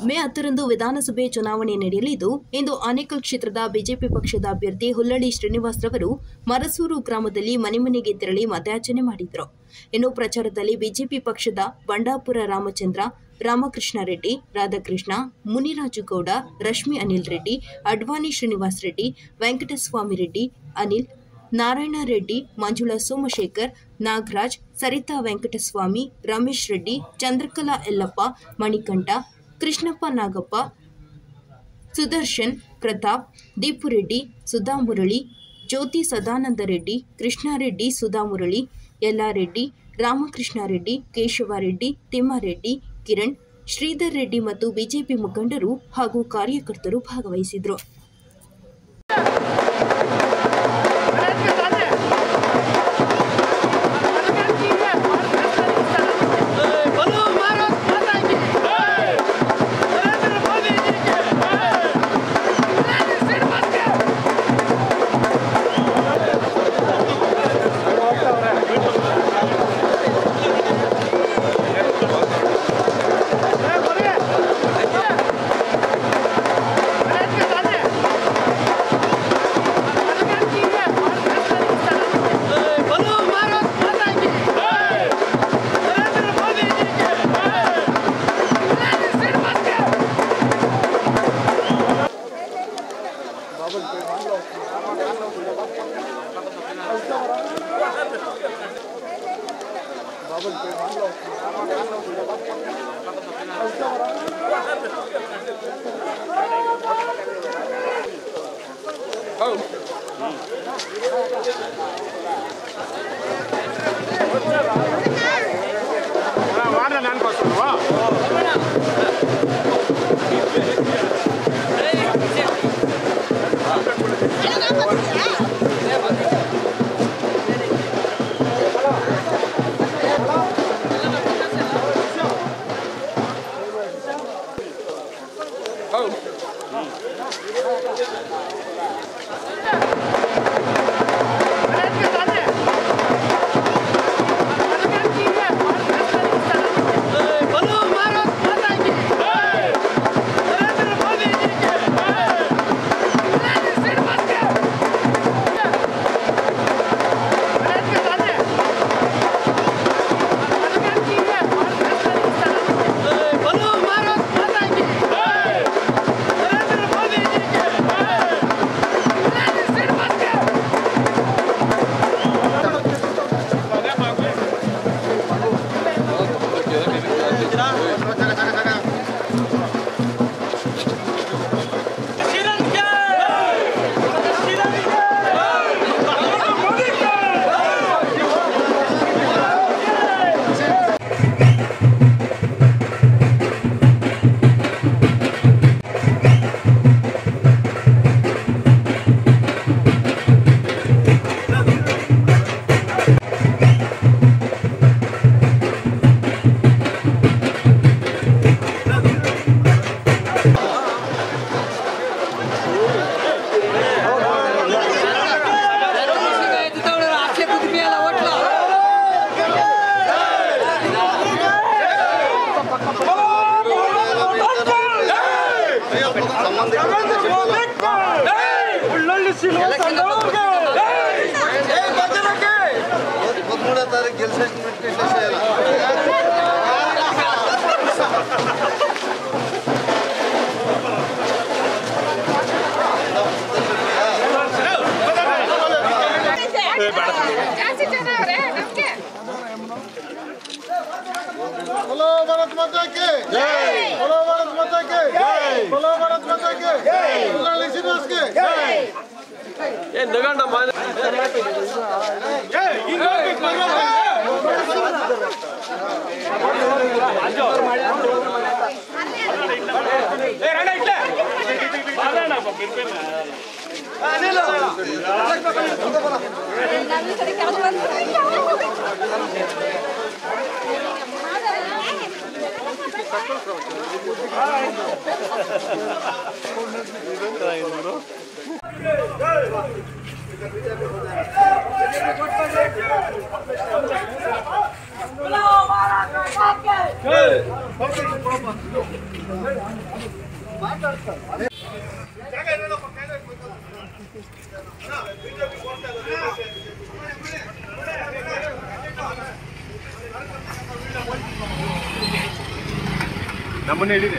ಮೇ ಹತ್ತರಂದು ವಿಧಾನಸಭೆ ಚುನಾವಣೆ ನಡೆಯಲಿದ್ದು ಇಂದು ಆನೇಕಲ್ ಕ್ಷೇತ್ರದ ಬಿಜೆಪಿ ಪಕ್ಷದ ಅಭ್ಯರ್ಥಿ ಹುಲ್ಲಳ್ಳಿ ಶ್ರೀನಿವಾಸ್ ರವರು ಮರಸೂರು ಗ್ರಾಮದಲ್ಲಿ ಮನೆ ಮನೆಗೆ ತೆರಳಿ ಮತಯಾಚನೆ ಮಾಡಿದರು ಇನ್ನು ಪ್ರಚಾರದಲ್ಲಿ ಬಿಜೆಪಿ ಪಕ್ಷದ ಬಂಡಾಪುರ ರಾಮಚಂದ್ರ ರಾಮಕೃಷ್ಣ ರೆಡ್ಡಿ ರಾಧಾಕೃಷ್ಣ ಮುನಿರಾಜುಗೌಡ ರಶ್ಮಿ ಅನಿಲ್ ರೆಡ್ಡಿ ಅಡ್ವಾಣಿ ಶ್ರೀನಿವಾಸ್ ರೆಡ್ಡಿ ವೆಂಕಟಸ್ವಾಮಿ ರೆಡ್ಡಿ ಅನಿಲ್ ನಾರಾಯಣ ರೆಡ್ಡಿ ಮಂಜುಳಾ ಸೋಮಶೇಖರ್ ನಾಗರಾಜ್ ಸರಿತಾ ವೆಂಕಟಸ್ವಾಮಿ ರಮೇಶ್ ರೆಡ್ಡಿ ಚಂದ್ರಕಲಾ ಯಲ್ಲಪ್ಪ ಮಣಿಕಂಠ ಕೃಷ್ಣಪ್ಪ ನಾಗಪ್ಪ ಸುದರ್ಶನ್ ಪ್ರತಾಪ್ ದೀಪುರೆಡ್ಡಿ ಸುಧಾಮುರಳಿ ಜ್ಯೋತಿ ಸದಾನಂದ ರೆಡ್ಡಿ ಕೃಷ್ಣಾರೆಡ್ಡಿ ಸುಧಾಮುರಳಿ ಯಲ್ಲಾರೆಡ್ಡಿ ರಾಮಕೃಷ್ಣ ರೆಡ್ಡಿ ಕೇಶವರೆಡ್ಡಿ ತಿಮ್ಮಾರೆಡ್ಡಿ ಕಿರಣ್ ಶ್ರೀಧರ್ ರೆಡ್ಡಿ ಮತ್ತು ಬಿಜೆಪಿ ಮುಖಂಡರು ಹಾಗೂ ಕಾರ್ಯಕರ್ತರು ಭಾಗವಹಿಸಿದರು बोलो भारत माता की नरेंद्र मोदी जी के नरेंद्र सिर मत के बोलो भारत माता की नरेंद्र मोदी जी के नरेंद्र सिर मत के बोलो भारत माता की नरेंद्र मोदी जी के नरेंद्र सिर मत के बोलो भारत माता की नरेंद्र मोदी जी के नरेंद्र सिर मत के ಹದಿಮೂರನೇ ತಾರೀಕು ಗೆಲ್ಸ ಜಾಸ್ತಿ ಜನ ಅವ್ರೆ ನಮ್ಗೆ बोलो भारत माता की जय बोलो भारत माता की जय बोलो भारत माता की जय मुरली श्रीनिवास की जय बोलो भारत माता की ನಮ್ಮನ್ನ ಹೇಳಿದೆ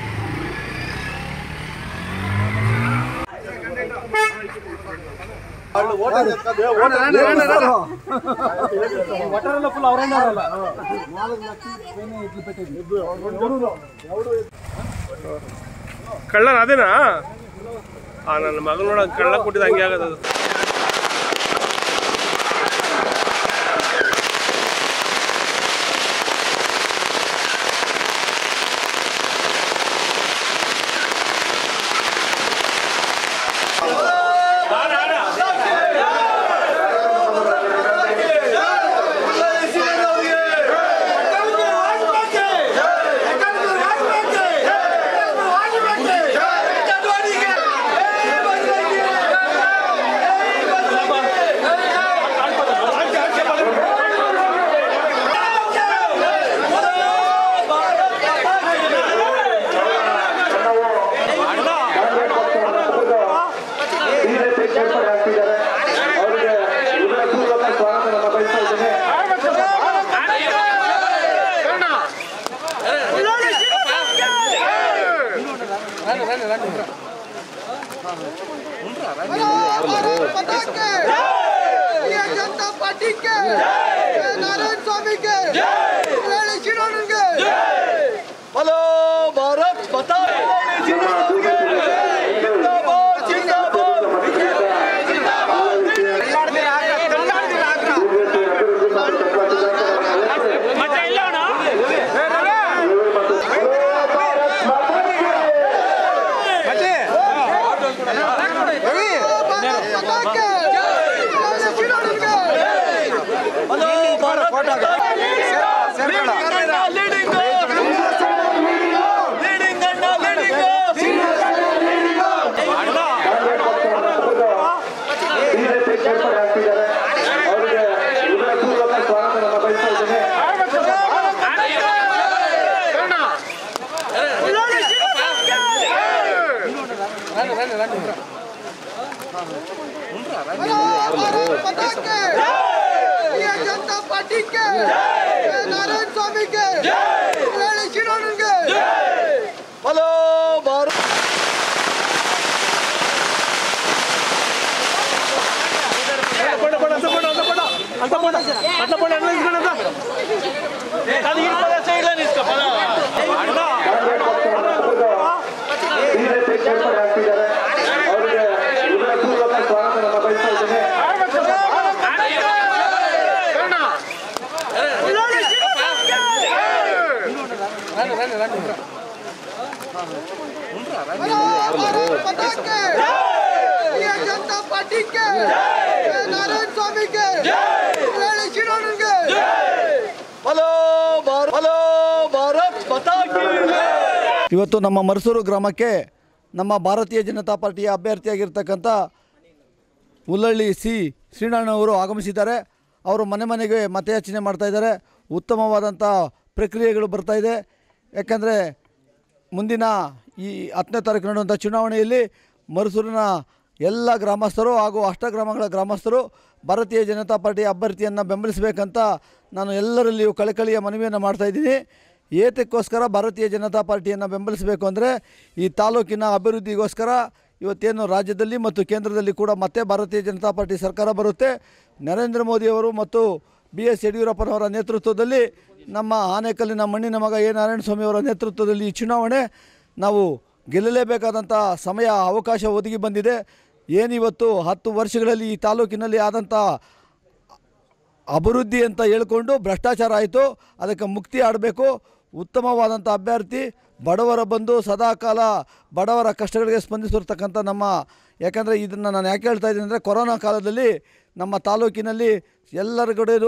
ಕಳ್ಳನ ಅದೇನಾ ಆ ನನ್ನ ಮಗನ ನೋಡ ಕಳ್ಳ ಕೊಟ್ಟಿದ್ದು ಹಂಗೆ ಆಗದ भारत माता के भारतीय जनता पार्टी के नारायण स्वामी के मुरली श्रीराम के बोलो भारत माता जिंदाबाद जिंदाबाद भारत माता के मुरली श्रीराम के बोलो भारत माता लीडिंग लीडिंग लीडिंग भारत माता के भारतीय जनता पार्टी के नारायण स्वामी के मुरली श्रीराम के बोलो भारत भारत माता के भारतीय जनता पार्टी के नारायण स्वामी के मुरली श्रीराम के बोलो भारत बोलो भारत माता की ಇವತ್ತು ನಮ್ಮ ಮರಸೂರು ಗ್ರಾಮಕ್ಕೆ ನಮ್ಮ ಭಾರತೀಯ ಜನತಾ ಪಾರ್ಟಿಯ ಅಭ್ಯರ್ಥಿಯಾಗಿರ್ತಕ್ಕಂಥ ಉಲ್ಲಳ್ಳಿ ಸಿ ಶ್ರೀನಾರಾಯಣವರು ಆಗಮಿಸಿದ್ದಾರೆ ಅವರು ಮನೆ ಮನೆಗೆ ಮತಯಾಚನೆ ಮಾಡ್ತಾ ಇದ್ದಾರೆ ಉತ್ತಮವಾದಂಥ ಪ್ರಕ್ರಿಯೆಗಳು ಬರ್ತಾ ಇದೆ ಯಾಕಂದರೆ ಮುಂದಿನ ಈ ಹತ್ತನೇ ತಾರೀಕು ನಡೆಯುವಂಥ ಚುನಾವಣೆಯಲ್ಲಿ ಮರುಸೂರಿನ ಎಲ್ಲ ಗ್ರಾಮಸ್ಥರು ಹಾಗೂ ಅಷ್ಟಗ್ರಾಮಗಳ ಗ್ರಾಮಸ್ಥರು ಭಾರತೀಯ ಜನತಾ ಪಾರ್ಟಿ ಅಭ್ಯರ್ಥಿಯನ್ನು ಬೆಂಬಲಿಸಬೇಕಂತ ನಾನು ಎಲ್ಲರಲ್ಲಿಯೂ ಕಳಕಳಿಯ ಮನವಿಯನ್ನು ಮಾಡ್ತಾಯಿದ್ದೀನಿ ಏತಕ್ಕೋಸ್ಕರ ಭಾರತೀಯ ಜನತಾ ಪಾರ್ಟಿಯನ್ನು ಬೆಂಬಲಿಸಬೇಕು ಅಂದರೆ ಈ ತಾಲೂಕಿನ ಅಭಿವೃದ್ಧಿಗೋಸ್ಕರ ಇವತ್ತೇನು ರಾಜ್ಯದಲ್ಲಿ ಮತ್ತು ಕೇಂದ್ರದಲ್ಲಿ ಕೂಡ ಮತ್ತೆ ಭಾರತೀಯ ಜನತಾ ಪಾರ್ಟಿ ಸರ್ಕಾರ ಬರುತ್ತೆ ನರೇಂದ್ರ ಮೋದಿಯವರು ಮತ್ತು ಬಿ ಎಸ್ ಯಡಿಯೂರಪ್ಪನವರ ನೇತೃತ್ವದಲ್ಲಿ ನಮ್ಮ ಆನೇಕಲ್ಲಿನ ಮಣ್ಣಿನ ಮಗ ಎ ನಾರಾಯಣಸ್ವಾಮಿ ಅವರ ನೇತೃತ್ವದಲ್ಲಿ ಈ ಚುನಾವಣೆ ನಾವು ಗೆಲ್ಲಲೇಬೇಕಾದಂಥ ಸಮಯ ಅವಕಾಶ ಒದಗಿ ಬಂದಿದೆ ಏನಿವತ್ತು ಹತ್ತು ವರ್ಷಗಳಲ್ಲಿ ಈ ತಾಲೂಕಿನಲ್ಲಿ ಆದಂಥ ಅಭಿವೃದ್ಧಿ ಅಂತ ಹೇಳ್ಕೊಂಡು ಭ್ರಷ್ಟಾಚಾರ ಆಯಿತು ಅದಕ್ಕೆ ಮುಕ್ತಿ ಆಡಬೇಕು ಉತ್ತಮವಾದಂಥ ಅಭ್ಯರ್ಥಿ ಬಡವರ ಬಂದು ಸದಾಕಾಲ ಬಡವರ ಕಷ್ಟಗಳಿಗೆ ಸ್ಪಂದಿಸಿರ್ತಕ್ಕಂಥ ನಮ್ಮ ಯಾಕಂದರೆ ಇದನ್ನು ನಾನು ಯಾಕೆ ಹೇಳ್ತಾ ಇದ್ದೀನಿ ಅಂದರೆ ಕೊರೋನಾ ಕಾಲದಲ್ಲಿ ನಮ್ಮ ತಾಲೂಕಿನಲ್ಲಿ ಎಲ್ಲರ ಕಡೆಯೂ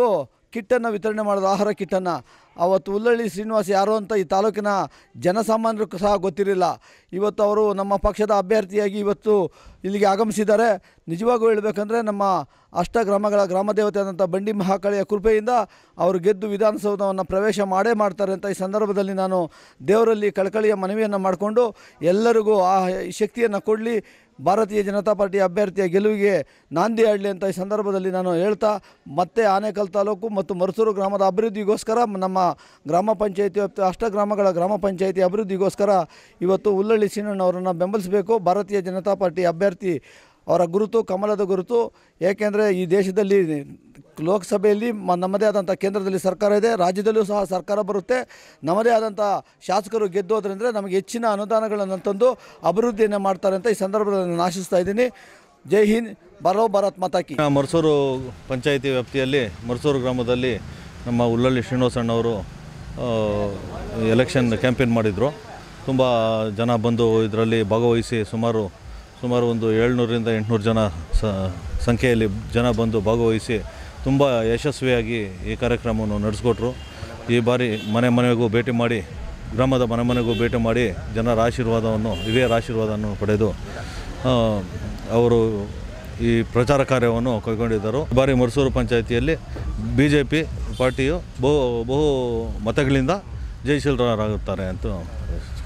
ಕಿಟ್ಟನ್ನು ವಿತರಣೆ ಮಾಡೋದು ಆಹಾರ ಕಿಟ್ಟನ್ನು ಅವತ್ತು ಹುಲ್ಲಳ್ಳಿ ಶ್ರೀನಿವಾಸ್ ಯಾರು ಅಂತ ಈ ತಾಲೂಕಿನ ಜನಸಾಮಾನ್ಯರಿಗೂ ಸಹ ಗೊತ್ತಿರಲಿಲ್ಲ ಇವತ್ತು ಅವರು ನಮ್ಮ ಪಕ್ಷದ ಅಭ್ಯರ್ಥಿಯಾಗಿ ಇವತ್ತು ಇಲ್ಲಿಗೆ ಆಗಮಿಸಿದ್ದಾರೆ ನಿಜವಾಗೂ ಹೇಳಬೇಕಂದ್ರೆ ನಮ್ಮ ಅಷ್ಟ ಗ್ರಾಮಗಳ ಗ್ರಾಮ ದೇವತೆ ಆದಂಥ ಬಂಡಿ ಮಹಾಕಾಳಿಯ ಕೃಪೆಯಿಂದ ಅವರು ಗೆದ್ದು ವಿಧಾನಸೌಧವನ್ನು ಪ್ರವೇಶ ಮಾಡೇ ಮಾಡ್ತಾರೆ ಅಂತ ಈ ಸಂದರ್ಭದಲ್ಲಿ ನಾನು ದೇವರಲ್ಲಿ ಕಳಕಳಿಯ ಮನವಿಯನ್ನು ಮಾಡಿಕೊಂಡು ಎಲ್ಲರಿಗೂ ಆ ಶಕ್ತಿಯನ್ನು ಕೊಡಲಿ ಭಾರತೀಯ ಜನತಾ ಪಾರ್ಟಿ ಅಭ್ಯರ್ಥಿಯ ಗೆಲುವಿಗೆ ನಾಂದಿ ಆಡಲಿ ಅಂತ ಈ ಸಂದರ್ಭದಲ್ಲಿ ನಾನು ಹೇಳ್ತಾ ಮತ್ತೆ ಆನೇಕಲ್ ತಾಲೂಕು ಮತ್ತು ಮರುಸೂರು ಗ್ರಾಮದ ಅಭಿವೃದ್ಧಿಗೋಸ್ಕರ ನಮ್ಮ ಗ್ರಾಮ ಪಂಚಾಯಿತಿ ವ್ಯಾಪ್ತಿ ಅಷ್ಟ ಗ್ರಾಮಗಳ ಗ್ರಾಮ ಪಂಚಾಯಿತಿ ಅಭಿವೃದ್ಧಿಗೋಸ್ಕರ ಇವತ್ತು ಹುಲ್ಲಳ್ಳಿ ಸೀನಣ್ಣವರನ್ನು ಬೆಂಬಲಿಸಬೇಕು ಭಾರತೀಯ ಜನತಾ ಪಾರ್ಟಿ ಅಭ್ಯರ್ಥಿ ಅವರ ಗುರುತು ಕಮಲದ ಗುರುತು ಏಕೆಂದರೆ ಈ ದೇಶದಲ್ಲಿ ಲೋಕಸಭೆಯಲ್ಲಿ ಮ ನಮ್ಮದೇ ಆದಂಥ ಕೇಂದ್ರದಲ್ಲಿ ಸರ್ಕಾರ ಇದೆ ರಾಜ್ಯದಲ್ಲೂ ಸಹ ಸರ್ಕಾರ ಬರುತ್ತೆ ನಮ್ಮದೇ ಆದಂಥ ಶಾಸಕರು ಗೆದ್ದೋದ್ರಿಂದ ನಮಗೆ ಹೆಚ್ಚಿನ ಅನುದಾನಗಳನ್ನು ತಂದು ಅಭಿವೃದ್ಧಿಯನ್ನು ಮಾಡ್ತಾರೆ ಅಂತ ಈ ಸಂದರ್ಭದಲ್ಲಿ ನಾನು ಆಶಿಸ್ತಾ ಇದ್ದೀನಿ ಜೈ ಹಿಂದ್ ಬರೋ ಭಾರತ್ ಮಾತಾಕಿ ಮರ್ಸೂರು ಪಂಚಾಯಿತಿ ವ್ಯಾಪ್ತಿಯಲ್ಲಿ ಮರ್ಸೂರು ಗ್ರಾಮದಲ್ಲಿ ನಮ್ಮ ಉಲ್ಲಳ್ಳಿ ಶ್ರೀನಿವಾಸಣ್ಣವರು ಎಲೆಕ್ಷನ್ ಕ್ಯಾಂಪೇನ್ ಮಾಡಿದರು ತುಂಬ ಜನ ಬಂದು ಇದರಲ್ಲಿ ಭಾಗವಹಿಸಿ ಸುಮಾರು ಸುಮಾರು ಒಂದು ಏಳ್ನೂರಿಂದ ಎಂಟುನೂರು ಜನ ಸ ಸಂಖ್ಯೆಯಲ್ಲಿ ಜನ ಬಂದು ಭಾಗವಹಿಸಿ ತುಂಬ ಯಶಸ್ವಿಯಾಗಿ ಈ ಕಾರ್ಯಕ್ರಮವನ್ನು ನಡೆಸ್ಕೊಟ್ರು ಈ ಬಾರಿ ಮನೆ ಮನೆಗೂ ಭೇಟಿ ಮಾಡಿ ಗ್ರಾಮದ ಮನೆ ಮನೆಗೂ ಭೇಟಿ ಮಾಡಿ ಜನರ ಆಶೀರ್ವಾದವನ್ನು ಹಿರಿಯರ ಆಶೀರ್ವಾದವನ್ನು ಪಡೆದು ಆ, ಅವರು ಈ ಪ್ರಚಾರ ಕಾರ್ಯವನ್ನು ಕೈಗೊಂಡಿದ್ದರು ಈ ಬಾರಿ ಮರ್ಸೂರು ಪಂಚಾಯಿತಿಯಲ್ಲಿ ಬಿ ಜೆ ಪಿ ಪಾರ್ಟಿಯು ಬಹು ಬಹು ಮತಗಳಿಂದ ಜಯಶೀಲರಾಗುತ್ತಾರೆ ಅಂತ